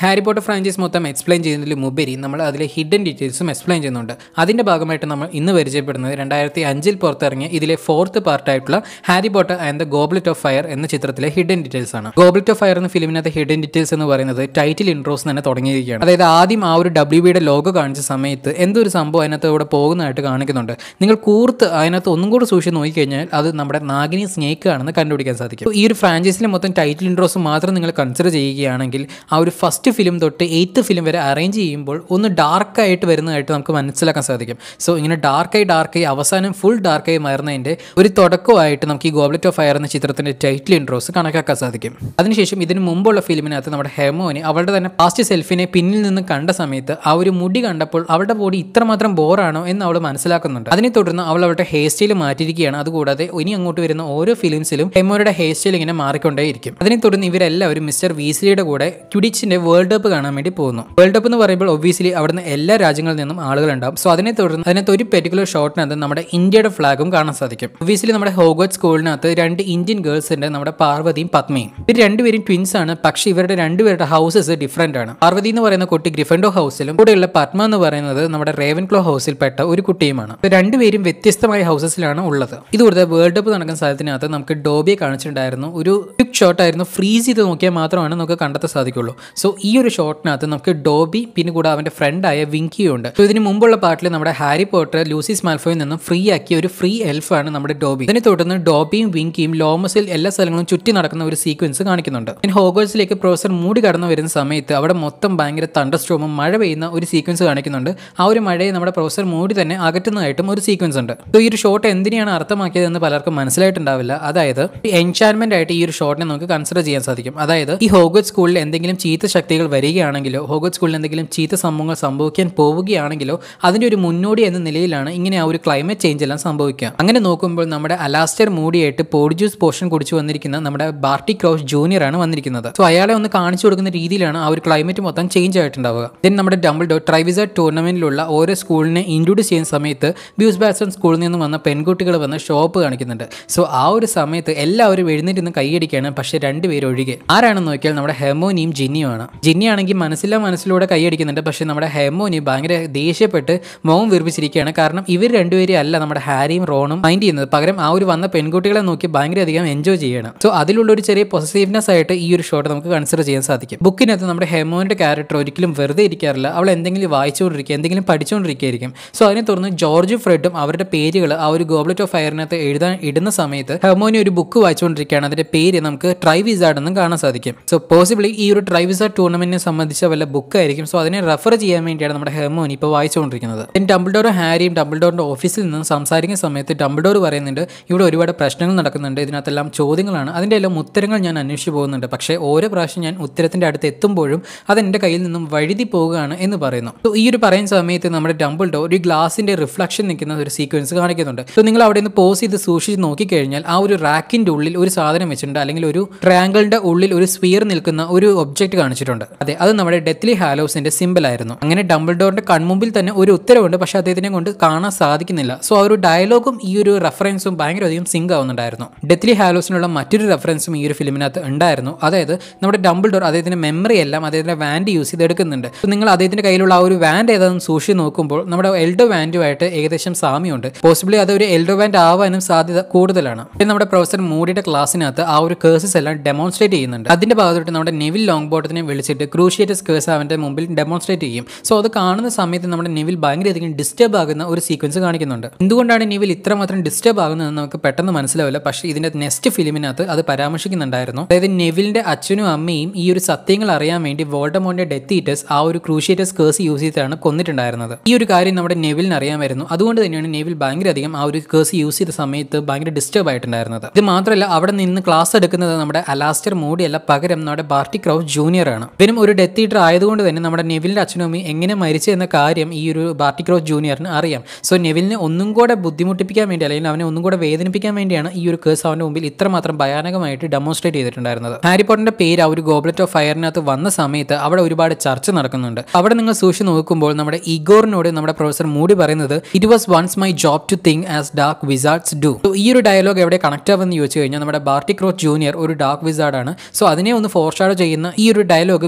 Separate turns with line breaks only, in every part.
Harry Potter franchise മൊത്തം explain ചെയ്യുന്നതിൽ ഉപരി നമ്മൾ അതിലെ ഹിഡൻ ഡീറ്റെയിൽസും എക്സ്പ്ലെയിൻ ചെയ്യുന്നുണ്ട് അതിന്റെ ഭാഗമായിട്ട് നമ്മൾ ഇന്ന് പരിചയപ്പെടുന്നത് രണ്ടായിരത്തി അഞ്ചിൽ പുറത്തിറങ്ങിയ ഇതിലെ ഫോർത്ത് പാർട്ടായിട്ടുള്ള Harry Potter and the goblet of fire എന്ന ചിത്രത്തിലെ ഹിഡൻ ഡീറ്റെയിൽസ് ആണ് ഗോബ്ലറ്റ് ഓഫ് ഫയർ എന്ന ഫിലിമിനകത്ത് ഹിഡൻ ഡീറ്റെയിൽസ് എന്ന് പറയുന്നത് ടൈറ്റിൽ ഇൻട്രോസ് തന്നെ തുടങ്ങിയിരിക്കുകയാണ് അതായത് ആദ്യം ആ ഒരു ഡബ്ല്യു ബിയുടെ ലോഗോ കാണിച്ച സമയത്ത് എന്തൊരു സംഭവം അതിനകത്ത് ഇവിടെ പോകുന്നതായിട്ട് കാണിക്കുന്നുണ്ട് നിങ്ങൾ കൂർത്ത് അതിനകത്ത് ഒന്നും കൂടി സൂക്ഷിച്ച് നോക്കിക്കഴിഞ്ഞാൽ അത് നമ്മുടെ നാഗിനി സ്നേക്ക് ആണെന്ന് കണ്ടുപിടിക്കാൻ സാധിക്കും ഈ ഒരു ഫ്രാഞ്ചൈസിലെ മൊത്തം ടൈറ്റിൽ ഇൻട്രോസ് മാത്രം നിങ്ങൾ കൺസിഡർ ചെയ്യുകയാണെങ്കിൽ ആ ഒരു ഫസ്റ്റ് ഫിലിം തൊട്ട് എയ്ത്ത് ഫിലിം വരെ അറേഞ്ച് ചെയ്യുമ്പോൾ ഒന്ന് ഡാർക്കായിട്ട് വരുന്നതായിട്ട് നമുക്ക് മനസ്സിലാക്കാൻ സാധിക്കും സോ ഇങ്ങനെ ഡാർക്കായി ഡാർക്കായി അവസാനം ഫുൾ ഡാർക്കായി മാറുന്നതിൻ്റെ ഒരു തുടക്കമായിട്ട് നമുക്ക് ഈ ഗോബ്ലറ്റ് ഓഫ് ഫയർ എന്ന ചിത്രത്തിൻ്റെ ടൈറ്റിൽ ഇൻട്രോസ് കണക്കാക്കാൻ സാധിക്കും അതിനുശേഷം ഇതിന് മുമ്പുള്ള ഫിലിമിനകത്ത് നമ്മുടെ ഹെമോനെ അവളുടെ തന്നെ പാസ്റ്റ് സെൽഫിനെ പിന്നിൽ നിന്ന് കണ്ട സമയത്ത് ആ ഒരു മുടി കണ്ടപ്പോൾ അവളുടെ ബോഡി ഇത്രമാത്രം ബോറാണോ എന്ന് അവൾ മനസ്സിലാക്കുന്നുണ്ട് അതിനെ തുടർന്ന് അവൾ അവളുടെ ഹെയർ സ്റ്റൈൽ മാറ്റിയിരിക്കുകയാണ് അതുകൂടാതെ ഇനി അങ്ങോട്ട് വരുന്ന ഓരോ ഫിലിംസിലും ഹെമോയുടെ ഹെയർ സ്റ്റൈൽ ഇങ്ങനെ മാറിക്കൊണ്ടേയിരിക്കും അതിനെ തുടർന്ന് ഇവരെല്ലാവരും മിസ്റ്റർ വീസിലിയുടെ കൂടെ ക്യുഡിച്ചിന്റെ വേൾഡ് കപ്പ് കാണാൻ വേണ്ടി പോകുന്നു വേൾഡ് കപ്പ് എന്ന് പറയുമ്പോൾ ഒബ്വിയസ്ലി അവിടുന്ന് എല്ലാ രാജ്യങ്ങളിൽ നിന്നും ആളുകൾ ഉണ്ടാവും സോ അതിനെ തുടർന്ന് അതിനകത്ത് ഒരു പെർട്ടിക്കുലർ ഷോട്ടിനകത്ത് നമ്മുടെ ഇന്ത്യയുടെ ഫ്ലാഗും കാണാൻ സാധിക്കും ഒബ്വിയസ്ലി നമ്മുടെ ഹോഗോട്ട് സ്കൂളിനകത്ത് രണ്ട് ഇന്ത്യൻ ഗേൾസ് ഉണ്ട് നമ്മുടെ പാർവതിയും പത്മയും ഇവർ രണ്ടുപേരും ട്വിൻസ് ആണ് പക്ഷേ ഇവരുടെ രണ്ടുപേരുടെ ഹൗസസ് ഡിഫറെന്റ് ആണ് പാർവതി എന്ന് പറയുന്ന കുട്ടി ഗ്രിഫൻഡോ ഹൗസിലും കൂടെയുള്ള പത്മ എന്ന് പറയുന്നത് നമ്മുടെ റേവൻ ക്ലോ ഹൗസിൽപ്പെട്ട ഒരു കുട്ടിയുമാണ് ഇവർ രണ്ടുപേരും വ്യത്യസ്തമായ ഹൗസസിലാണ് ഉള്ളത് ഇതുകൂടാതെ വേൾഡ് കപ്പ് നടക്കുന്ന സ്ഥലത്തിനകത്ത് നമുക്ക് ഡോബിയെ കാണിച്ചിട്ടുണ്ടായിരുന്നു ഒരു ക്വിക്ക് ഷോട്ട് ആയിരുന്നു ഫ്രീസ് ചെയ്ത് നോക്കിയാൽ മാത്രമാണ് നമുക്ക് കണ്ടെത്താൻ സാധിക്കുള്ളൂ സോ ഈ ഒരു ഷോട്ടിനകത്ത് നമുക്ക് ഡോബി പിന്നെ കൂടെ അവന്റെ ഫ്രണ്ടായ വിങ്കിയും ഉണ്ട് സോ ഇതിന് മുമ്പുള്ള പാട്ടിൽ നമ്മുടെ ഹാരി പോട്ടർ ലൂസിസ് മാൽഫോയിൽ നിന്നും ഫ്രീ ആക്കിയ ഒരു ഫ്രീ എൽഫാണ് നമ്മുടെ ഡോബി ഇതിനെ തുടർന്ന് ഡോബിയും വിങ്കിയും ലോമസിൽ എല്ലാ സ്ഥലങ്ങളും ചുറ്റി നടക്കുന്ന ഒരു സീക്വൻസ് കാണിക്കുന്നുണ്ട് പിന്നെ ഹോഗോഴ്സിലേക്ക് പ്രൊഫസർ മൂടി കടന്നു വരുന്ന സമയത്ത് അവിടെ മൊത്തം ഭയങ്കര തണ്ടർസ്ട്രോമും മഴ പെയ്യുന്ന ഒരു സീക്വൻസ് കാണിക്കുന്നുണ്ട് ആ ഒരു മഴയെ നമ്മുടെ പ്രൊഫസർ മൂടി തന്നെ അകറ്റുന്നതായിട്ടും ഒരു സീക്വൻസ് ഉണ്ട് സോ ഈ ഒരു ഷോട്ട് എന്തിനാണ് അർത്ഥമാക്കിയതെന്ന് പലർക്കും മനസ്സിലായിട്ടുണ്ടാവില്ല അതായത് എൻചാൻമെന്റ് ആയിട്ട് ഈ ഒരു ഷോട്ടിനെ നമുക്ക് കൺസിഡർ ചെയ്യാൻ സാധിക്കും അതായത് ഈ ഹോഗോട്ട് സ്കൂളിൽ എന്തെങ്കിലും ചീത്ത ശക്തികൾ വരികയാണെങ്കിലോ ഹോഗോട്ട് സ്കൂളിൽ എന്തെങ്കിലും ചീത്ത സംഭവങ്ങൾ സംഭവിക്കാൻ പോവുകയാണെങ്കിലോ അതിന്റെ ഒരു മുന്നോടി എന്ന നിലയിലാണ് ഇങ്ങനെ ആ ഒരു ക്ലൈമറ്റ് ചേഞ്ച് എല്ലാം സംഭവിക്കുക അങ്ങനെ നോക്കുമ്പോൾ നമ്മുടെ അലാസ്റ്റർ മൂടിയായിട്ട് പോഡി ജ്യൂസ് പോർഷൻ കുടിച്ചു വന്നിരിക്കുന്ന നമ്മുടെ ബാർട്ടി ക്രോസ് ജൂനിയർ ആണ് വന്നിരിക്കുന്നത് സോ അയാളെ ഒന്ന് കാണിച്ചു കൊടുക്കുന്ന രീതിയിലാണ് ആ ഒരു ക്ലൈമറ്റ് മൊത്തം ചേഞ്ച് ആയിട്ടുണ്ടാവുക ദെൻ നമ്മുടെ ഡബിൾ ഡോ ട്രൈവിസ ടൂർണമെന്റിലുള്ള ഓരോ സ്കൂളിനെ ഇൻട്രൊഡ്യൂസ് ചെയ്യുന്ന സമയത്ത് ബ്യൂസ് ബാസ്റ്റൺ സ്കൂളിൽ നിന്ന് വന്ന പെൺകുട്ടികൾ വന്ന ഷോപ്പ് കാണിക്കുന്നുണ്ട് സോ ആ ഒരു സമയത്ത് എല്ലാവരും എഴുന്നേറ്റ് നിന്ന് കൈയടിക്കുകയാണ് പക്ഷെ രണ്ടുപേരും ഒഴികെ ആരാണെന്ന് നോക്കിയാൽ നമ്മുടെ ഹെമോനിയും ജിന്നിയുമാണ് ജിന്നി ആണെങ്കിൽ മനസ്സില്ല മനസ്സിലൂടെ കൈയടിക്കുന്നുണ്ട് പക്ഷെ നമ്മുടെ ഹെമോനി ഭയങ്കര ദേഷ്യപ്പെട്ട് മോം വീർപ്പിച്ചിരിക്കുകയാണ് കാരണം ഇവർ രണ്ടുപേരും അല്ല നമ്മുടെ ഹാരിയും റോണും മൈൻഡ് ചെയ്യുന്നത് പകരം ആ ഒരു വന്ന പെൺകുട്ടികളെ നോക്കി ഭയങ്കരധികം എൻജോയ് ചെയ്യണം സോ അതിലുള്ള ഒരു ചെറിയ പോസിറ്റീവ്നെസ് ആയിട്ട് ഈ ഒരു ഷോട്ട് നമുക്ക് കൺസിഡർ ചെയ്യാൻ സാധിക്കും ബുക്കിനകത്ത് നമ്മുടെ ഹെമോന്റെ ക്യാരക്ടർ ഒരിക്കലും വെറുതെ ഇരിക്കാറില്ല അവൾ എന്തെങ്കിലും വായിച്ചുകൊണ്ടിരിക്കുക എന്തെങ്കിലും പഠിച്ചുകൊണ്ടിരിക്കുകയായിരിക്കും സോ അതിനെ തുടർന്ന് ജോർജ് ഫ്രെഡും അവരുടെ പേരുകൾ ആ ഒരു ഗോബ്ലറ്റ് ഓഫ് ഫയറിനകത്ത് എഴുതാൻ ഇടുന്ന സമയത്ത് ഹെമോനി ഒരു ബുക്ക് വായിച്ചുകൊണ്ടിരിക്കുകയാണ് അതിന്റെ പേര് നമുക്ക് ട്രൈ വിസാർഡ് എന്നും കാണാൻ സാധിക്കും സോ പോസിബിളി ഈ ഒരു ട്രൈ വിസാർഡ് ടൂർണമെന്റിനെ സംബന്ധിച്ച വല്ല ബുക്ക് ആയിരിക്കും സോ അതിനെ റെഫർ ചെയ്യാൻ വേണ്ടിയാണ് നമ്മുടെ ഹെമോനി ഇപ്പോൾ വായിച്ചുകൊണ്ടിരിക്കുന്നത് ദെൻ ഡംബിൾഡോറും ഹാരിയും ഡംബിൾഡോറിന്റെ ഓഫീസിൽ നിന്ന് സംസാരിക്കുന്ന സമയത്ത് ഡംബിൾഡോർ പറയുന്നുണ്ട് ഇവിടെ ഒരുപാട് പ്രശ്നങ്ങൾ നടക്കുന്നുണ്ട് ഇതിനകത്തെല്ലാം ചോദ്യങ്ങളാണ് അതിൻ്റെ എല്ലാം ഉത്തരങ്ങൾ ഞാൻ അന്വേഷിച്ചു പോകുന്നുണ്ട് പക്ഷേ ഓരോ പ്രാവശ്യം ഞാൻ ഉത്തരത്തിന്റെ അടുത്ത് എത്തുമ്പോഴും അത് എൻ്റെ കയ്യിൽ നിന്നും വഴുതി പോവുകയാണ് എന്ന് പറയുന്നു സോ ഈ ഒരു പറയുന്ന സമയത്ത് നമ്മുടെ ഡംബിൾഡോ ഒരു ഗ്ലാസിന്റെ റിഫ്ലക്ഷൻ നിൽക്കുന്ന ഒരു സീക്വൻസ് കാണിക്കുന്നുണ്ട് സോ നിങ്ങൾ അവിടെ നിന്ന് പോസ് ചെയ്ത് സൂക്ഷിച്ച് നോക്കിക്കഴിഞ്ഞാൽ ആ ഒരു റാക്കിന്റെ ഉള്ളിൽ ഒരു സാധനം വെച്ചിട്ടുണ്ട് അല്ലെങ്കിൽ ഒരു ട്രയാങ്കിളിന്റെ ഉള്ളിൽ ഒരു സ്പിയർ നിൽക്കുന്ന ഒരു ഒബ്ജക്റ്റ് കാണിച്ചിട്ടുണ്ട് അതെ അത് നമ്മുടെ ഡെത്ലി ഹാലോസിന്റെ സിമ്പിൾ ആയിരുന്നു അങ്ങനെ ഡംബിൾഡോറിന്റെ കൺമുമ്പിൽ തന്നെ ഒരു ഉത്തരവുണ്ട് പക്ഷെ അദ്ദേഹത്തിനെ കൊണ്ട് കാണാൻ സാധിക്കുന്നില്ല സോ ആ ഒരു ഡയലോഗും ഈ ഒരു റെഫറൻസും ഭയങ്കര അധികം സിങ്ക് ആവുന്നുണ്ടായിരുന്നു ഡെത്ലി ഹാലോസിനുള്ള മറ്റൊരു റെഫറൻസും ഈ ഒരു ഫിലിമിനകത്ത് ഉണ്ടായിരുന്നു അതായത് നമ്മുടെ ഡംബിൾഡോർ അദ്ദേഹത്തിന്റെ മെമ്മറി എല്ലാം അദ്ദേഹത്തിന്റെ വാൻഡ് യൂസ് ചെയ്ത് എടുക്കുന്നുണ്ട് സോ നിങ്ങൾ അദ്ദേഹത്തിന്റെ കയ്യിലുള്ള ആ ഒരു വാൻഡ് ഏതാണെന്ന് സൂക്ഷിച്ച് നോക്കുമ്പോൾ നമ്മുടെ എൽഡോ വാൻഡുമായിട്ട് ഏകദേശം സാമ്യമുണ്ട് പോസിബിളി അത് ഒരു എൽഡോ വാൻഡ് ആവാനും സാധ്യത കൂടുതലാണ് പിന്നെ നമ്മുടെ പ്രൊഫസർ മൂഡിയുടെ ക്ലാസ്സിനകത്ത് ആ ഒരു കേസസ് എല്ലാം ഡെമോൺസ്ട്രേറ്റ് ചെയ്യുന്നുണ്ട് അതിന്റെ ഭാഗത്തോട്ട് നമ്മുടെ നെവിൽ ലോങ് ബോട്ടത്തിനെ വിളിച്ചിട്ട് ക്രൂഷിയേറ്റസ് കേസ് അവന്റെ മുമ്പിൽ ഡെമോൺസ്ട്രേറ്റ് ചെയ്യും സോ അത് കാണുന്ന സമയത്ത് നമ്മുടെ നെവിൽ ഭയങ്കരധികം ഡിസ്റ്റർബ് ആകുന്ന ഒരു സീക്വൻസ് കാണിക്കുന്നുണ്ട് എന്തുകൊണ്ടാണ് നെവിൽ ഇത്രമാത്രം ഡിസ്റ്റർബ് ആകുന്നതെന്ന് നമുക്ക് പെട്ടെന്ന് മനസ്സിലാവില്ല പക്ഷേ ഇതിന്റെ നെക്സ്റ്റ് ഫിലിമിനകത്ത് അത് പരാമർശിക്കുന്നുണ്ടായിരുന്നു അതായത് നെവിലിന്റെ അച്ഛനും അമ്മയും ഈ ഒരു സത്യങ്ങൾ അറിയാൻ വേണ്ടി വോൾഡമോന്റെ ഡെത്ത് ഈറ്റേഴ്സ് ആ ഒരു ക്രൂഷിയേറ്റസ് കേസ് യൂസ് ചെയ്തിട്ടാണ് കൊന്നിട്ടുണ്ടായിരുന്നത് ഈ ഒരു കാര്യം നമ്മുടെ നെവിലിന് അറിയാമായിരുന്നു അതുകൊണ്ട് തന്നെയാണ് നെവിൽ ഭയങ്കരധികം ആ ഒരു കേസ് യൂസ് ചെയ്ത സമയത്ത് ഭയങ്കര ഡിസ്റ്റർബ് ആയിട്ടുണ്ടായിരുന്നത് ഇത് മാത്രമല്ല അവിടെ നിന്ന് ക്ലാസ് എടുക്കുന്നത് നമ്മുടെ അലാസ്റ്റർ മൂഡിയല്ല പകരം നമ്മുടെ ബാർട്ടി ക്രൗസ് ജൂനിയർ ആണ് ഇവരും ഒരു ഡെത്ത് ഈറ്റർ ആയതുകൊണ്ട് തന്നെ നമ്മുടെ നെവിലിന്റെ അച്ഛനും അമ്മയും എങ്ങനെ മരിച്ചു എന്ന കാര്യം ഈ ഒരു ബാർട്ടി ക്രൗസ് ജൂനിയറിന് അറിയാം സോ നെവിലിനെ ഒന്നും കൂടെ ബുദ്ധിമുട്ടിപ്പിക്കാൻ വേണ്ടി അല്ലെങ്കിൽ അവനെ ഒന്നും കൂടെ വേദനിപ്പിക്കാൻ വേണ്ടിയാണ് ഈ ഒരു കേസ് അവന്റെ മുമ്പിൽ ഇത്രമാത്രം ഭയാനകമായിട്ട് ഡെമോൺസ്ട്രേറ്റ് ചെയ്തിട്ടുണ്ടായിരുന്നത് ഹാരി പോട്ടറിന്റെ പേര് ആ ഒരു ഗോബ്ലറ്റ് ഓഫ് ഫയറിനകത്ത് വന്ന സമയത്ത് അവിടെ ഒരുപാട് ചർച്ച നടക്കുന്നുണ്ട് അവിടെ നിങ്ങൾ സൂക്ഷിച്ച് നോക്കുമ്പോൾ നമ്മുടെ ഇഗോറിനോട് നമ്മുടെ പ്രൊഫസർ മൂടി പറയുന്നത് it was once my job to think as dark wizards do ഈ ഒരു ഡയലോഗ് എവിടെ കണക്ട് ആവുമെന്ന് ചോദിച്ചു കഴിഞ്ഞാൽ നമ്മുടെ ബാർട്ടി ക്രോച്ച് ജൂനിയർ ഒരു ഡാർക്ക് വിസാർഡ് ആണ് സോ അതിനെ ഒന്ന് ഫോർഷാഡോ ചെയ്യുന്ന ഈ ഒരു ഡയലോഗ്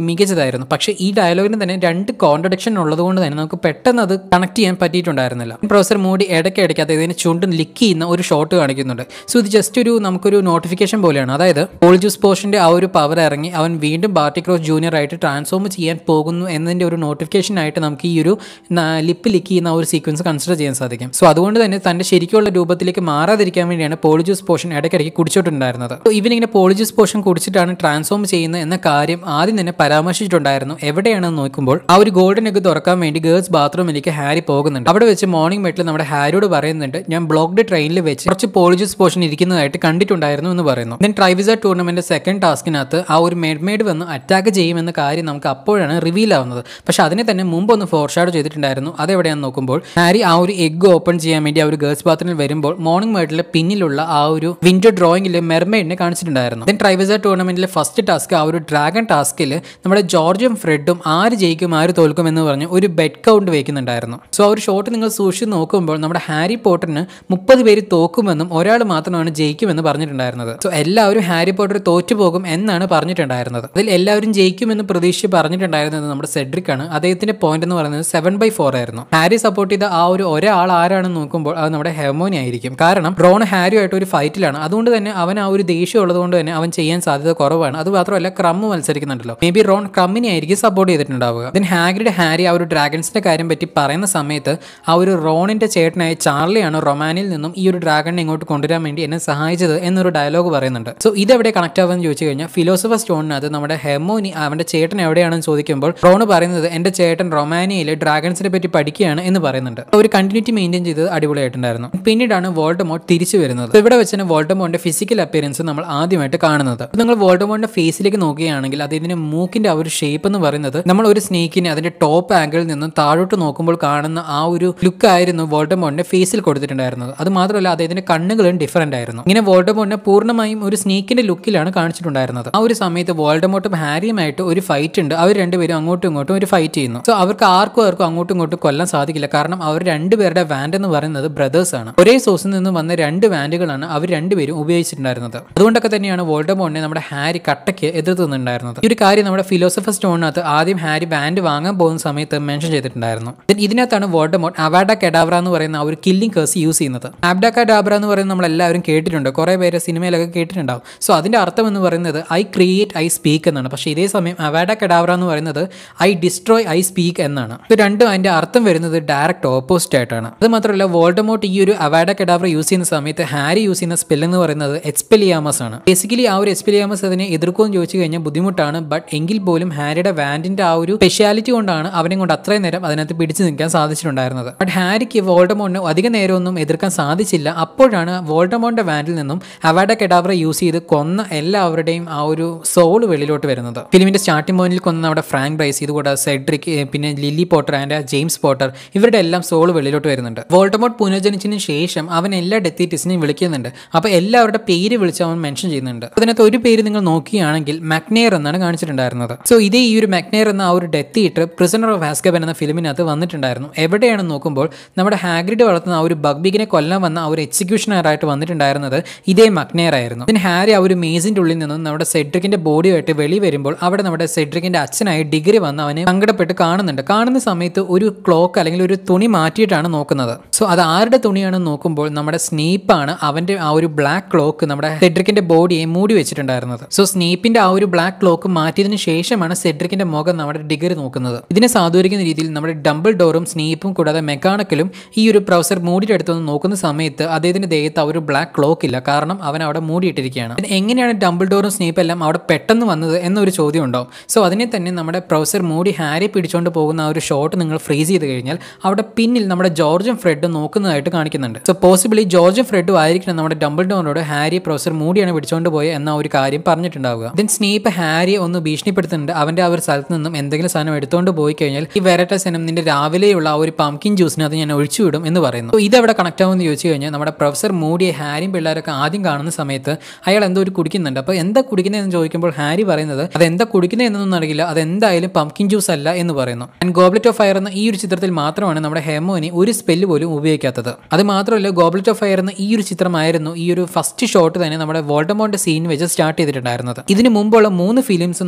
മികച്ചതായിരുന്നു പക്ഷേ ഈ ഡയലോഗിന് തന്നെ രണ്ട് കോൺട്രഡിക്ഷൻ ഉള്ളതുകൊണ്ട് തന്നെ നമുക്ക് പെട്ടെന്ന് അത് കണക്ട് ചെയ്യാൻ പറ്റിയിട്ടുണ്ടായിരുന്നില്ല പ്രൊഫസർ മൂടി ഇടയ്ക്ക് ഇടയ്ക്ക് അദ്ദേഹത്തിന് ചുണ്ടും ലിക്ക് ചെയ്യുന്ന ഒരു ഷോട്ട് കാണിക്കുന്നുണ്ട് സോ ഇത് ജസ്റ്റ് ഒരു നമുക്കൊരു നോട്ടിഫിക്കേഷൻ പോലെയാണ് അതായത് പോൾ ജൂസ് പോഷന്റെ ആ ഒരു പവർ ഇറങ്ങി അവൻ വീണ്ടും ബാർട്ടി ക്രോസ് ജൂനിയർ ആയിട്ട് ട്രാൻസ്ഫോം ചെയ്യാൻ പോകുന്നു എന്നതിന്റെ ഒരു നോട്ടിഫിക്കേഷൻ ആയിട്ട് നമുക്ക് ഈ ഒരു ലിപ്പ് ലിക്ക് ചെയ്യുന്ന ആ ഒരു സീക്വൻസ് കൺസിഡർ ചെയ്യാൻ സാധിക്കും സോ അതുകൊണ്ട് തന്നെ തന്റെ ശരിക്കുള്ള രൂപത്തിലേക്ക് മാറാതിരിക്കാൻ വേണ്ടിയാണ് പോളിജൂസ് പോഷൻ ഇടയ്ക്കിടയ്ക്ക് കുടിച്ചോട്ടുണ്ടായിരുന്നത് So ഇവനിങ്ങനെ പോളിജൂസ് പോഷൻ കുടിച്ചിട്ടാണ് ട്രാൻസ്ഫോം ചെയ്യുന്നത് എന്ന കാര്യം ആദ്യം തന്നെ പരാമർശിച്ചിട്ടുണ്ടായിരുന്നു എവിടെയാണെന്ന് നോക്കുമ്പോൾ ആ ഒരു ഗോൾഡൻ എഗ് തുറക്കാൻ വേണ്ടി ഗേൾസ് ബാത്റൂമിലേക്ക് ഹാരി പോകുന്നുണ്ട് അവിടെ വെച്ച് മോർണിംഗ് മെറ്റിൽ നമ്മുടെ ഹാരിയോട് പറയുന്നുണ്ട് ഞാൻ ബ്ലോക്ക്ഡ് ട്രെയിനിൽ വെച്ച് കുറച്ച് പോളിജൂസ് പോഷൻ ഇരിക്കുന്നതായിട്ട് കണ്ടിട്ടുണ്ടായിരുന്നു എന്ന് പറയുന്നു ദെൻ ട്രൈവിസ ടൂർണമെന്റ് സെക്കൻഡ് ടാസ്കിനകത്ത് ആ ഒരു മെഡ്മെയ്ഡ് വന്ന് അറ്റാക്ക് ചെയ്യുമെന്ന കാര്യം നമുക്ക് അപ്പോഴാണ് റിവീൽ ആവുന്നത് പക്ഷെ അതിനെ തന്നെ മുമ്പ് ഒന്ന് ഫോർഷാഡ് ചെയ്തിട്ടുണ്ടായിരുന്നു അതെവിടെയാണെന്ന് നോക്കുമ്പോൾ ഹാരി ആ ഒരു എഗ് ഓപ്പൺ ചെയ്യാൻ വേണ്ടി ആ ഒരു ഗേൾസ് ബാത്റൂമിൽ വരുമ്പോൾ മോർണിംഗ് മെഡിലെ പിന്നിലുള്ള ആ ഒരു വിൻഡോ ഡ്രോയിങ്ങിൽ മെർമെയ്ഡിനെ കാണിച്ചിട്ടുണ്ടായിരുന്നു ദെൻ ട്രൈവിസ ടൂർണമെന്റിലെ ഫസ്റ്റ് ടാസ്ക് ആ ഒരു ഡ്രാഗൺ ടാസ്കിൽ നമ്മുടെ ജോർജും ഫ്രെഡും ആര് ജയിക്കും ആര് തോൽക്കും എന്ന് പറഞ്ഞ് ഒരു ബെഡ് കൗണ്ട് വെക്കുന്നുണ്ടായിരുന്നു സോ ആ ഒരു ഷോട്ട് നിങ്ങൾ സൂക്ഷിച്ച് നോക്കുമ്പോൾ നമ്മുടെ ഹാരി പോട്ടറിന് മുപ്പത് പേര് തോക്കുമെന്നും ഒരാൾ മാത്രമാണ് ജയിക്കുമെന്ന് പറഞ്ഞിട്ടുണ്ടായിരുന്നത് സോ എല്ലാവരും ഹാരി പോട്ടർ തോറ്റുപോകും എന്നാണ് പറഞ്ഞിട്ടുണ്ടായിരുന്നത് അതിൽ എല്ലാവരും ജയിക്കുമെന്ന് പ്രതീക്ഷിച്ച് പറഞ്ഞിട്ടുണ്ടായിരുന്നത് നമ്മുടെ സെഡ്രിക് ആണ് അദ്ദേഹത്തിന്റെ പോയിന്റ് എന്ന് പറയുന്നത് സെവൻ ബൈ ഫോർ ആയിരുന്നു ഹാരി സപ്പോർട്ട് ചെയ്ത ആ ഒരു ഒരാൾ ആരാണെന്ന് നോക്കുമ്പോൾ അത് നമ്മുടെ ഹെർമോനി ആയിരിക്കും കാരണം റോൺ ഹാരിയുമായിട്ട് ഒരു ഫൈറ്റിലാണ് അതുകൊണ്ട് തന്നെ അവൻ ആ ഒരു ദേഷ്യം ഉള്ളതുകൊണ്ട് തന്നെ അവൻ ചെയ്യാൻ സാധ്യത കുറവാണ് അത് മാത്രമല്ല ക്രമ്മ് മത്സരിക്കുന്നുണ്ടല്ലോ മേ ബി റോൺ ക്രമ്മിനെ ആയിരിക്കും സപ്പോർട്ട് ചെയ്തിട്ടുണ്ടാവുക ദെൻ ഹാഗ്രിഡ് ഹാരി ആ ഒരു ഡ്രാഗൺസിന്റെ കാര്യം പറ്റി പറയുന്ന സമയത്ത് ആ ഒരു റോണിന്റെ ചേട്ടനായ ചാർലിയാണ് റൊമാനിൽ നിന്നും ഈ ഒരു ഡ്രാഗണിനെ ഇങ്ങോട്ട് കൊണ്ടുവരാൻ വേണ്ടി എന്നെ സഹായിച്ചത് എന്നൊരു ഡയലോഗ് പറയുന്നുണ്ട് സോ ഇതെവിടെ കണക്ട് ആവുമെന്ന് ചോദിച്ചു കഴിഞ്ഞാൽ ഫിലോസഫർ സ്റ്റോണിനകത്ത് നമ്മുടെ ഹെമോനി അവന്റെ ചേട്ടൻ എവിടെയാണെന്ന് ചോദിക്കുമ്പോൾ റോണ് പറയുന്നത് എന്റെ ചേട്ടൻ റൊമാനിയയിൽ ഡ്രാഗൺസിനെ പറ്റി പഠിക്കുകയാണ് എന്ന് പറയുന്നുണ്ട് ഒരു കണ്ടിന്യൂറ്റി മെയിൻറ്റെയിൻ ചെയ്തത് അടിപൊളിയായിട്ടുണ്ടായിരുന്നു പിന്നീടാണ് വോൾഡമോട്ട് തിരിച്ചു വരുന്നത് So ഇവിടെ വെച്ചാണ് വോൾഡമോന്റെ ഫിസിക്കൽ അപ്പിയറൻസ് നമ്മൾ ആദ്യമായിട്ട് കാണുന്നത് അപ്പോൾ നിങ്ങൾ വോൾഡമോന്റെ ഫേസിലേക്ക് നോക്കുകയാണെങ്കിൽ അദ്ദേഹത്തിന്റെ മൂക്കിന്റെ ആ ഒരു ഷേപ്പ് എന്ന് പറയുന്നത് നമ്മൾ ഒരു സ്നേക്കിനെ അതിന്റെ ടോപ്പ് ആംഗിളിൽ നിന്നും താഴോട്ട് നോക്കുമ്പോൾ കാണുന്ന ആ ഒരു ലുക്ക് ആയിരുന്നു വോൾഡമോന്റെ ഫേസിൽ കൊടുത്തിട്ടുണ്ടായിരുന്നത് അത് മാത്രമല്ല അദ്ദേഹത്തിന്റെ കണ്ണുകളും ഡിഫറന്റ് ആയിരുന്നു ഇങ്ങനെ വോൾഡമോട്ടിനെ പൂർണ്ണമായും ഒരു സ്നേക്കിന്റെ ലുക്കിലാണ് കാണിച്ചിട്ടുണ്ടായിരുന്നത് ആ ഒരു സമയത്ത് വോൾഡമോട്ടും ഹാരിയുമായിട്ട് ഒരു ഫൈറ്റ് ഉണ്ട് അവർ രണ്ടുപേരും അങ്ങോട്ടും ഇങ്ങോട്ടും ഒരു ഫൈറ്റ് ചെയ്യുന്നു സോ അവർക്ക് ആർക്കും ആർക്കും അങ്ങോട്ടും ഇങ്ങോട്ടും കൊല്ലാൻ സാധിക്കില്ല കാരണം അവർ രണ്ടുപേരുടെ വാൻഡ് എന്ന് പറയുന്നത് ബ്രദേഴ്സ് ആണ് ഒരേ സോഴ്സിൽ നിന്ന് വന്ന രണ്ട് വാൻഡുകളാണ് അവർ രണ്ടുപേരും ഉപയോഗിച്ചിട്ടുണ്ടായിരുന്നത് അതുകൊണ്ടൊക്കെ തന്നെയാണ് വോൾഡമോണിനെ നമ്മുടെ ഹാരി കട്ടയ്ക്ക് എതിർത്ത് നിന്നുണ്ടായിരുന്നത് ഈ ഒരു കാര്യം നമ്മുടെ ഫിലോസഫർ സ്റ്റോണിനകത്ത് ആദ്യം ഹാരി ബാൻഡ് വാങ്ങാൻ പോകുന്ന സമയത്ത് മെൻഷൻ ചെയ്തിട്ടുണ്ടായിരുന്നു Then ഇതിനകത്താണ് വോൾഡമോട്ട് അവാഡ കെഡാബ്ര എന്ന് പറയുന്ന ആ ഒരു കില്ലിംഗ് കേസ് യൂസ് ചെയ്യുന്നത് ആബ്ഡ കഡാബ്ര എന്ന് പറയുന്നത് നമ്മൾ എല്ലാവരും കേട്ടിട്ടുണ്ട് കുറേ പേര് സിനിമയിലൊക്കെ കേട്ടിട്ടുണ്ടാവും സോ അതിന്റെ അർത്ഥം എന്ന് പറയുന്നത് ഐ ക്രിയേറ്റ് ഐ സ്പീക്ക് എന്നാണ് പക്ഷേ ഇതേ സമയം അവാഡ കഡാബ്ര എന്ന് പറയുന്നത് ഐ ഡിസ്ട്രോയ് ഐ സ്പീക്ക് എന്നാണ് ഇത് രണ്ടും അതിന്റെ അർത്ഥം വരുന്നത് ഡയറക്റ്റ് ഓപ്പോസിറ്റ് ആയിട്ടാണ് അത് മാത്രമല്ല വോൾഡമോട്ട് ഈ ഒരു അവാഡ കഡാബ്ര യൂസ് ചെയ്യുന്ന സമയത്ത് ഹാരി യൂസ് ചെയ്യുന്ന സ്പെൽ എന്ന് പറയുന്നത് എക്സ്പെലിയാമസ് ആണ് ബേസിക്കലി ആ ഒരു എക്സ്പെലിയാമസ് അതിനെ എതിർക്കുമെന്ന് ചോദിച്ചു കഴിഞ്ഞാൽ ബുദ്ധിമുട്ടാണ് ബട്ട് എങ്കിൽ പോലും ഹാരിയുടെ വാൻഡിന്റെ ആ ഒരു സ്പെഷ്യാലിറ്റി കൊണ്ടാണ് അവനെ കൊണ്ട് അത്രയും നേരം അതിനകത്ത് പിടിച്ചു നിൽക്കാൻ സാധിച്ചിട്ടുണ്ടായിരുന്നത് ബട്ട് ഹാരിക്ക് വോൾഡമോണിന് അധിക നേരമൊന്നും എതിർക്കാൻ സാധിച്ചില്ല അപ്പോഴാണ് വോൾഡമോണിന്റെ വാൻഡിൽ നിന്നും അവാഡ കെഡാബ്ര യൂസ് ചെയ്ത് കൊന്ന എല്ലാവരുടെയും ആ ഒരു സോൾ വെളിയിലോട്ട് വരുന്നത് ഫിലിമിന്റെ സ്റ്റാർട്ടിംഗ് പോയിന്റിൽ കൊന്ന നമ്മുടെ ഫ്രാങ്ക് ബ്രൈസ് ഇതുകൂടാതെ സെഡ്രിക് ഏ, പിന്നെ Lily Potter and James Potter ഇവരുടെ എല്ലാം സോൾ വെളിയിലോട്ട് വരുന്നുണ്ട് വോൾട്ടമോട്ട് പുനർജനിച്ചതിന് ശേഷം അവൻ എല്ലാ ഡെത്തീറ്റീസിനെയും വിളിക്കുന്നുണ്ട് അപ്പോൾ എല്ലാവരുടെ പേര് വിളിച്ച് അവൻ മെൻഷൻ ചെയ്യുന്നുണ്ട് അതിനകത്ത് ഒരു പേര് നിങ്ങൾ നോക്കുകയാണെങ്കിൽ മക്നെയർ എന്നാണ് കാണിച്ചിട്ടുണ്ടായിരുന്നത് സോ ഇതേ ഈ ഒരു മക്നെയർ എന്ന ആ ഒരു death eater prisoner of Azkaban എന്ന ഫിലിമിനകത്ത് വന്നിട്ടുണ്ടായിരുന്നു എവിടെയാണെന്ന് നോക്കുമ്പോൾ നമ്മുടെ ഹാഗ്രിഡ് വളർത്തുന്ന ആ ഒരു ബഗ്ബിഗിനെ കൊല്ലാൻ വന്ന ആ ഒരു എക്സിക്യൂഷണറായിട്ട് വന്നിട്ടുണ്ടായിരുന്നത് ഇതേ മക്നെയർ ആയിരുന്നു പിന്നെ ഹാരി ആ ഒരു മേസിന്റെ ഉള്ളിൽ നിന്നും നമ്മുടെ സെഡ്രിക്കിന്റെ ബോഡിയായിട്ട് വെളി വരുമ്പോൾ അവിടെ നമ്മുടെ സെഡ്രിക്കിന്റെ അച്ഛനായി ഡിഗ്രി വന്ന് അവനെ സങ്കടപ്പെട്ട് കാണുന്നുണ്ട് കാണുന്ന സമയത്ത് ഒരു ക്ലോക്ക് അല്ലെങ്കിൽ ഒരു തുണി മാറ്റിയിട്ടാണ് നോക്കുന്നത് സോ അത് ആരുടെ തുണിയാണെന്ന് നോക്കുമ്പോൾ നമ്മുടെ സ്നേപ്പാണ് അവന്റെ ആ ഒരു ബ്ലാക്ക് ക്ലോക്ക് നമ്മുടെ സെഡ്രിക്കിന്റെ ബോഡിയെ മൂടി വെച്ചിട്ടുണ്ടായിരുന്നത് സോ സ്നേപ്പിന്റെ ആ ഒരു ബ്ലാക്ക് ക്ലോക്ക് മാറ്റിയതിനു ശേഷമാണ് സെഡ്രിക്കിന്റെ മുഖം നമ്മുടെ ഡിഗ്രി നോക്കുന്നത് ഇതിനെ സാധൂരിക്കുന്ന രീതിയിൽ നമ്മുടെ ഡംബിൾ ഡോറും സ്നേപ്പും കൂടാതെ മെക്കാനിക്കലും ഈ ഒരു പ്രൊഫസർ മൂടിയുടെ അടുത്തൊന്ന് നോക്കുന്ന സമയത്ത് അദ്ദേഹത്തിന്റെ ദേഹത്ത് ആ ഒരു ബ്ലാക്ക് ക്ലോക്ക് ഇല്ല കാരണം അവൻ അവിടെ മൂടിയിട്ടിരിക്കുകയാണ് പിന്നെ എങ്ങനെയാണ് ഡംബിൾ ഡോറും സ്നേപ്പ് എല്ലാം അവിടെ പെട്ടെന്ന് വന്നത് എന്നൊരു ചോദ്യം ഉണ്ടാവും സോ അതിനെ തന്നെ നമ്മുടെ പ്രൊഫസർ മൂടി ഹാരി പിടിച്ചുകൊണ്ട് പോകുന്ന ആ ഒരു ഷോട്ട് നിങ്ങൾ ഫ്രീസ് ചെയ്ത് കഴിഞ്ഞാൽ അവിടെ പിന്നിൽ നമ്മുടെ ജോർജും ഫ്രെഡും നോക്കുന്നതായിട്ട് കാണിക്കുന്നുണ്ട് സോ പോസിബിളി ജോർജും ഫ്രെഡും ആയിരിക്കണം നമ്മുടെ ഡംബിൾ ഡോറിനോട് ഹാരി പ്രൊഫസർ മൂടിയാണ് പിടിച്ചുകൊണ്ട് പോയത് എന്ന ഒരു കാര്യം പറഞ്ഞിട്ടുണ്ടാവുക ദെൻ സ്നേപ്പ് ഹാരിയെ ഒന്ന് ഭീഷണിപ്പെടുത്തുന്നുണ്ട് അവന്റെ ആ ഒരു സ്ഥലത്ത് നിന്നും എന്തെങ്കിലും സാധനം എടുത്തുകൊണ്ട് പോയി കഴിഞ്ഞാൽ ഈ വെരട്ട സനം നിന്റെ രാവിലെയുള്ള ആ ഒരു പംകിൻ ജ്യൂസിനകത്ത് ഞാൻ ഒഴിച്ചുവിടും എന്ന് പറയുന്നു So ഇതെവിടെ കണക്ട് ആവുമെന്ന് ചോദിച്ചു കഴിഞ്ഞാൽ നമ്മുടെ പ്രൊഫസർ മൂടിയെ ഹാരിയും പിള്ളേരൊക്കെ ആദ്യം കാണുന്ന സമയത്ത് അയാൾ എന്തോ ഒരു കുടിക്കുന്നുണ്ട് അപ്പോൾ എന്താ കുടിക്കുന്നതെന്ന് ചോദിക്കുമ്പോൾ ഹാരി പറയുന്നത് അത് എന്താ കുടിക്കുന്നതെന്നൊന്നും അറിയില്ല അത് എന്തായാലും പംകിൻ ജ്യൂസ് അല്ല എന്ന് പറയുന്നു ആൻഡ് ഗോബ്ലറ്റ് ഓഫ് ഫയർ എന്ന ഈ ഒരു ചിത്രത്തിൽ മാത്രമാണ് നമ്മുടെ ഹെമോനി ഒരു സ്പെല്ല് പോലും ഉപയോഗിക്കാത്തത് അത് മാത്രമല്ല ഗോബ്ലറ്റ് ഓഫ് ഫയർ എന്ന ഈ ഒരു ചിത്രമായിരുന്നു ഈ ഒരു ഫസ്റ്റ് ഷോട്ട് തന്നെ നമ്മുടെ വോൾഡമോണ്ട് സീൻ വെച്ച് സ്റ്റാർട്ട് ചെയ്തിട്ടുണ്ടായിരുന്നത് ഇതിന് മുമ്പുള്ള മൂന്ന് ഫിലിംസ് നമ്മുടെ ഹാരി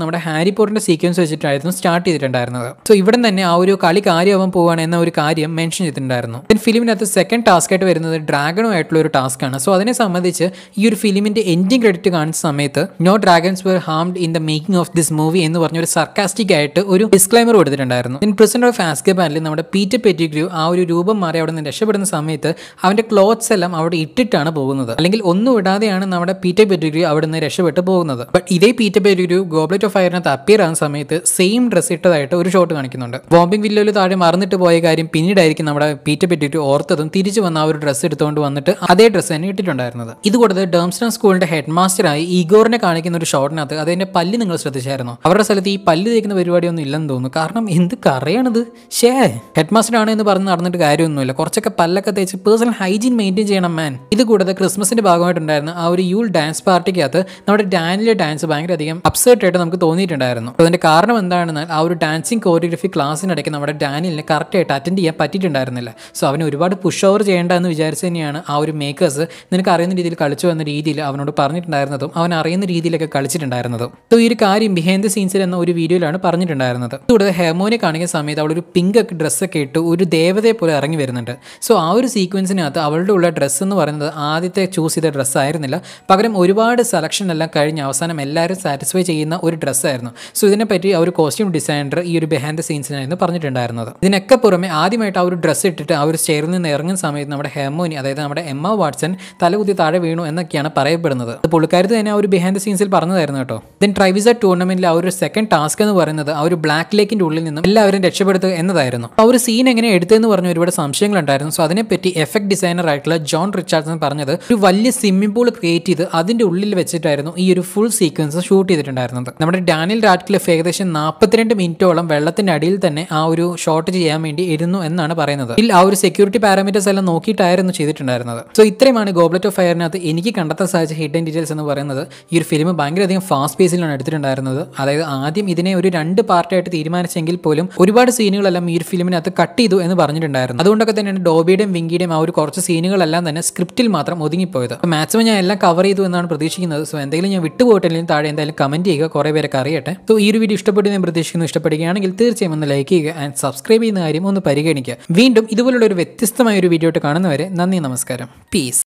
ഹാരി പോട്ടറിന്റെ സീക്വൻസ് വെച്ചിട്ടായിരുന്നു സ്റ്റാർട്ട് ചെയ്തിട്ടുണ്ടായിരുന്നത് സോ ഇവിടെ തന്നെ ആ ഒരു കളി കാര്യമാവാൻ പോവാണ് എന്ന ഒരു കാര്യം മെൻഷൻ ചെയ്തിട്ടുണ്ടായിരുന്നു ദെൻ ഫിലിമിനകത്ത് സെക്കൻഡ് ടാസ്ക് ആയിട്ട് വരുന്നത് ഡ്രാഗണുമായിട്ടുള്ള ഒരു ടാസ്ക് ആണ് സോ അതിനെ സംബന്ധിച്ച് ഈ ഒരു ഫിലിമിന്റെ എൻഡിങ് ക്രെഡിറ്റ് കാണിച്ച സമയത്ത് no dragons were harmed in the making of this movie എന്ന് പറഞ്ഞ ഒരു സർക്കാസ്റ്റിക് ആയിട്ട് ഒരു ഡിസ്ക്ലൈമർ കൊടുത്തിട്ടുണ്ടായിരുന്നു ഇൻ പ്രസിഡന്റ് ഓഫ് ആസ്കബാനിൽ നമ്മുടെ പീറ്റർ പെറ്റിഗ്രൂ ആ ഒരു രൂപം മാറി അവിടെ നിന്ന് രക്ഷപ്പെടുന്ന സമയത്ത് അവന്റെ ക്ലോത്ത്സ് എല്ലാം അവിടെ ഇട്ടിട്ടാണ് പോകുന്നത് അല്ലെങ്കിൽ ഒന്നും ഇടാതെയാണ് നമ്മുടെ പീറ്റർ പെറ്റിഗ്രൂ അവിടെ നിന്ന് രക്ഷപ്പെട്ട് പോകുന്നത് ബട്ട് ഇതേ പീറ്റർ പെറ്റിഗ്രൂ ഗോബ്ലറ്റ് ഓഫ് ഫയറിനകത്ത് അപ്പിയർ ആകുന്ന സമയത്ത് സെയിം ഡ്രസ് ഇട്ടതായിട്ട് ഒരു ഷോട്ട് കാണിക്കുന്നുണ്ട് ബോംബിംഗ് വില്ലോയിൽ താഴെ മറന്നിട്ട് പോയ കാര്യം പിന്നീടായിരിക്കും നമ്മുടെ പീറ്റർ പെറ്റിഗ്രൂ ഓർത്തതും തിരിച്ചു വന്ന ആ ഒരു ഡ്രസ്സ് എടുത്തുകൊണ്ട് വന്നിട്ട് അതേ ഡ്രസ്സ് തന്നെ ഇട്ടിട്ടുണ്ടായിരുന്നത് ഇത് കൂടാതെ ഡേംസ്റ്റൺ സ്കൂളിന്റെ ഹെഡ് മാസ്റ്ററായി ഈഗോറിനെ കാണിക്കുന്ന ഒരു ഷോട്ടിനകത്ത് അതിന്റെ പല്ല് നിങ്ങൾ ശ്രദ്ധിച്ചായിരുന്നു അവരുടെ സ്ഥലത്ത് ഈ പല്ല് തേക്കുന്ന പരിപാടിയൊന്നും ഇല്ലെന്ന് തോന്നുന്നു കാരണം എന്ത് കറയാണിത് ഷേ ഹെഡ് മാസ്റ്റർ ആണ് എന്ന് പറഞ്ഞ് നടന്നിട്ട് കാര്യമൊന്നുമില്ല കുറച്ചൊക്കെ പല്ലൊക്കെ തേച്ച് പേഴ്സണൽ ഹൈജീൻ മെയിൻറ്റെയിൻ ചെയ്യണം മാൻ ഇത് കൂടാതെ ക്രിസ്മസിന്റെ ഭാഗമായിട്ടുണ്ടായിരുന്ന ആ ഒരു യൂൾ ഡാൻസ് പാർട്ടിക്കകത്ത് നമ്മുടെ ഡാനിലെ ഡാൻസ് ഭയങ്കര അധികം അപ്സേർട്ട് ആയിട്ട് നമുക്ക് തോന്നിയിട്ടുണ്ടായിരുന്നു അപ്പോൾ അതിന്റെ കാരണം എന്താണെന്നാൽ ആ ഒരു ഡാൻസിങ് കോറിയോഗ്രഫി ക്ലാസ്സിനിടയ്ക്ക് നമ്മുടെ ഡാനിലിനെ കറക്റ്റ് ആയിട്ട് അറ്റൻഡ് ചെയ്യാൻ പറ്റിയിട്ടുണ്ടായിരുന്നില്ല സോ അവന് ഒരുപാട് പുഷ് ഓവർ ചെയ്യേണ്ട എന്ന് വിചാരിച്ച് തന്നെയാണ് ആ ഒരു മേക്കേഴ്സ് നിനക്ക് അറിയുന്ന രീതിയിൽ കളിച്ചു എന്ന രീതിയിൽ അവനോട് പറഞ്ഞിട്ടുണ്ടായിരുന്നതും അവൻ അറിയുന്ന രീതിയിലൊക്കെ കളിച്ചിട്ടുണ്ടായിരുന്നതും സോ ഈ ഒരു കാര്യം ബിഹൈൻഡ് ദ സീൻസിൽ എന്ന ഒരു വീഡിയോയിലാണ് പറഞ്ഞിട്ടുണ്ടായിരുന്നത് കൂടാതെ ഹെമോനെ കാണിക്കുന്ന സമയത്ത് അവൾ ഒരു പിങ്ക് ഒക്കെ ഡ്രസ്സൊക്കെ ഇട്ട് ഒരു ദേവതയെ പോലെ ഇറങ്ങി വരുന്നുണ്ട് സോ ആ ഒരു സീക്വൻസിനകത്ത് അവളുടെ ഉള്ള ഡ്രസ്സ് എന്ന് പറയുന്നത് ആദ്യത്തെ ചൂസ് ചെയ്ത ഡ്രസ്സ് ആയിരുന്നില്ല പകരം ഒരുപാട് സെലക്ഷൻ എല്ലാം കഴിഞ്ഞ് അവസാനം എല്ലാവരും സാറ്റിസ്ഫൈ ചെയ്യുന്ന ഒരു ഡ്രസ്സായിരുന്നു സോ ഇതിനെപ്പറ്റി ആ ഒരു കോസ്റ്റ്യൂം ഡിസൈനർ ഈ ഒരു ബിഹൈൻഡ് ദ സീൻസിനായിരുന്നു പറഞ്ഞിട്ടുണ്ടായിരുന്നത് ഇതിനൊക്കെ പുറമെ ആദ്യമായിട്ട് ആ ഒരു ഡ്രസ്സ് ഇട്ടിട്ട് ആ ഒരു സ്റ്റെയറിൽ നിന്ന് ഇറങ്ങുന്ന സമയത്ത് നമ്മുടെ ഹെമോനി അതായത് നമ്മുടെ എമ്മ വാട്സൺ തലകുത്തി താഴെ വീണു എന്നൊക്കെയാണ് പറയപ്പെടുന്നത് അത് പുള്ളിക്കാരത്ത് തന്നെ ആ ഒരു ബിഹൈൻഡ് ദ സീൻസിൽ പറഞ്ഞതായിരുന്നു കേട്ടോ ദെൻ ട്രൈവിസ ടൂർണമെന്റിൽ ആ ഒരു സെക്കൻഡ് ടാസ്ക് എന്ന് പറയുന്നത് ആ ഒരു ബ്ലാക്ക് ലേക്കിന്റെ ഉള്ളിൽ നിന്നും എല്ലാവരും രക്ഷപ്പെടുത്തുക എന്നതായിരുന്നു ആ ഒരു സീൻ എങ്ങനെ എടുത്തതെന്ന് പറഞ്ഞ ഒരുപാട് സംശയങ്ങളുണ്ടായിരുന്നു സോ അതിനെപ്പറ്റി എഫക്ട് ഡിസൈനർ ആയിട്ടുള്ള ജോൺ റിച്ചാർഡ്സൺ പറഞ്ഞത് ഒരു വലിയ സ്വിമ്മിംഗ് പൂൾ ക്രിയേറ്റ് ചെയ്ത് അതിന്റെ ഉള്ളിൽ വെച്ചിട്ടായിരുന്നു ഈ ഒരു ഫുൾ സീക്വൻസ് ഷൂട്ട് ചെയ്തിട്ടുണ്ടായിരുന്നത് നമ്മുടെ ഡാനിയൽ റാഡ്ക്ലിഫ് ഏകദേശം നാൽപ്പത്തിരണ്ട് മിനിറ്റോളം വെള്ളത്തിന്റെ അടിയിൽ തന്നെ ആ ഒരു ഷോട്ട് ചെയ്യാൻ വേണ്ടി ഇരുന്നു എന്നാണ് പറയുന്നത് ഇതിൽ ആ ഒരു സെക്യൂരിറ്റി പാരാമീറ്റേഴ്സ് എല്ലാം നോക്കിയിട്ടായിരുന്നു ചെയ്തിട്ടുണ്ടായിരുന്നത് സോ ഇത്രയുമാണ് ഗോബ്ലറ്റ് ഓഫ് ഫയറിനകത്ത് എനിക്ക് കണ്ടെത്താൻ സാധിച്ച ഹിഡൻ ഡീറ്റെയിൽസ് എന്ന് പറയുന്നത് ഈ ഒരു ഫിലിം ഭയങ്കരധികം ഫാസ്റ്റ് പേസിലാണ് എടുത്തിട്ടുണ്ടായിരുന്നത് അതായത് ആദ്യം ഇതിനെ ഒരു രണ്ട് പാർട്ടായിട്ട് തീരുമാനിച്ചെങ്കിൽ പോലും ഒരുപാട് സീനുകളെല്ലാം ഈ ഒരു ഫിലിമിനകത്ത് കട്ട് ചെയ്തു എന്ന് പറഞ്ഞിട്ടുണ്ടായിരുന്നു അതുകൊണ്ടൊക്കെ തന്നെയാണ് ഡോബിയുടെയും വിങ്കിയുടെയും ആ ഒരു കുറച്ച് സീനുകളെല്ലാം തന്നെ സ്ക്രിപ്റ്റിൽ മാത്രം ഒതുങ്ങിപ്പോയത് മാക്സിമം ഞാൻ എല്ലാം കവർ ചെയ്തു എന്നാണ് പ്രതീക്ഷിക്കുന്നത് സോ എന്തെങ്കിലും ഞാൻ വിട്ടുപോയിട്ടില്ലെങ്കിൽ താഴെ എന്തായാലും കമന്റ് ചെയ്യുക കുറേ പേരൊക്കെ അറിയട്ടെ സോ ഈ ഒരു വീഡിയോ ഇഷ്ടപ്പെട്ടു ഞാൻ പ്രതീക്ഷിക്കുന്നു ഇഷ്ടപ്പെടുകയാണെങ്കിൽ തീർച്ചയായും ഒന്ന് ലൈക്ക് ചെയ്യുക ആൻഡ് സബ്സ്ക്രൈബ് ചെയ്യുന്ന കാര്യം ഒന്ന് പരിഗണിക്കുക വീണ്ടും ഇതുപോലുള്ള ഒരു വ്യത്യസ്തമായ ഒരു വീഡിയോ ആയിട്ട് കാണുന്നവരെ നന്ദി നമസ്കാരം പീസ്